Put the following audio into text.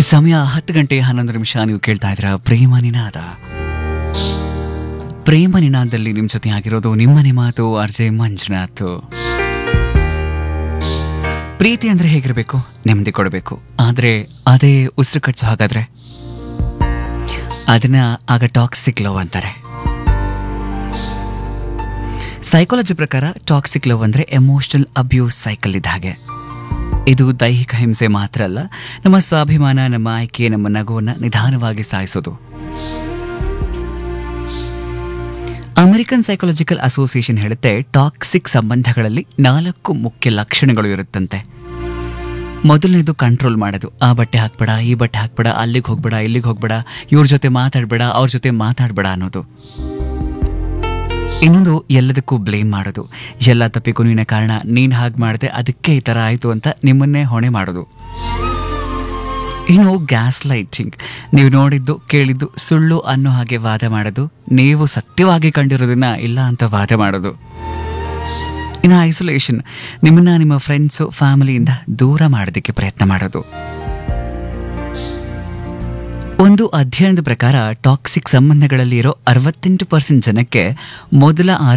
ಸಮಯ ಹತ್ತು ಗಂಟೆ ಹನ್ನೊಂದು ನಿಮಿಷ ನೀವು ಕೇಳ್ತಾ ಇದ್ದೀರಾ ಪ್ರೇಮ ನಿನಾದ ಪ್ರೇಮ ನಿನಾದದಲ್ಲಿ ನಿಮ್ಮ ಜೊತೆ ಆಗಿರೋದು ನಿಮ್ಮನೆ ಮಾತು ಅರ್ಜೆ ಮಂಜುನಾಥ್ ಪ್ರೀತಿ ಅಂದ್ರೆ ಹೇಗಿರಬೇಕು ನೆಮ್ಮದಿ ಕೊಡಬೇಕು ಆದ್ರೆ ಅದೇ ಉಸಿರು ಕಟ್ಸೋ ಹಾಗಾದ್ರೆ ಅದನ್ನ ಆಗ ಟಾಕ್ಸಿಕ್ ಲವ್ ಅಂತಾರೆ ಸೈಕಾಲಜಿ ಪ್ರಕಾರ ಟಾಕ್ಸಿಕ್ ಲವ್ ಅಂದ್ರೆ ಎಮೋಷನಲ್ ಅಬ್ಯೂಸ್ ಸೈಕಲ್ ಇದ್ದ ಹಾಗೆ ಇದು ದೈಹಿಕ ಹಿಂಸೆ ಮಾತ್ರ ಅಲ್ಲ ನಮ್ಮ ಸ್ವಾಭಿಮಾನ ನಮ್ಮ ಆಯ್ಕೆ ನಮ್ಮ ನಗುವನ್ನ ನಿಧಾನವಾಗಿ ಸಾಯಿಸೋದು ಅಮೆರಿಕನ್ ಸೈಕಾಲಜಿಕಲ್ ಅಸೋಸಿಯೇಷನ್ ಹೇಳುತ್ತೆ ಟಾಕ್ಸಿಕ್ ಸಂಬಂಧಗಳಲ್ಲಿ ನಾಲ್ಕು ಮುಖ್ಯ ಲಕ್ಷಣಗಳು ಇರುತ್ತಂತೆ ಮೊದಲನೇದು ಕಂಟ್ರೋಲ್ ಮಾಡೋದು ಆ ಬಟ್ಟೆ ಹಾಕ್ಬೇಡ ಈ ಬಟ್ಟೆ ಹಾಕ್ಬೇಡ ಅಲ್ಲಿಗೆ ಹೋಗ್ಬೇಡ ಇಲ್ಲಿಗೆ ಹೋಗ್ಬೇಡ ಇವ್ರ ಜೊತೆ ಮಾತಾಡ್ಬೇಡ ಅವ್ರ ಜೊತೆ ಮಾತಾಡ್ಬೇಡ ಅನ್ನೋದು ಇನ್ನೊಂದು ಎಲ್ಲದಕ್ಕೂ ಬ್ಲೇಮ್ ಮಾಡೋದು ಎಲ್ಲ ತಪ್ಪಿಗೂ ನಿನ್ನ ಕಾರಣ ನೀನು ಹಾಗೆ ಮಾಡಿದೆ ಅದಕ್ಕೆ ಈ ಥರ ಆಯಿತು ಅಂತ ನಿಮ್ಮನ್ನೇ ಹೊಣೆ ಮಾಡೋದು ಇನ್ನು ಗ್ಯಾಸ್ ಲೈಟಿಂಗ್ ನೀವು ನೋಡಿದ್ದು ಕೇಳಿದ್ದು ಸುಳ್ಳು ಅನ್ನೋ ಹಾಗೆ ವಾದ ಮಾಡೋದು ನೀವು ಸತ್ಯವಾಗಿ ಕಂಡಿರೋದನ್ನ ಇಲ್ಲ ಅಂತ ವಾದ ಮಾಡೋದು ಇನ್ನು ಐಸೋಲೇಷನ್ ನಿಮ್ಮನ್ನ ನಿಮ್ಮ ಫ್ರೆಂಡ್ಸು ಫ್ಯಾಮಿಲಿಯಿಂದ ದೂರ ಮಾಡೋದಕ್ಕೆ ಪ್ರಯತ್ನ ಮಾಡೋದು ಒಂದು ಅಧ್ಯಯನದ ಪ್ರಕಾರ ಟಾಕ್ಸಿಕ್ ಸಂಬಂಧಗಳಲ್ಲಿ ಇರೋ ಅರವತ್ತೆಂಟು ಪರ್ಸೆಂಟ್ ಜನಕ್ಕೆ ಮೊದಲ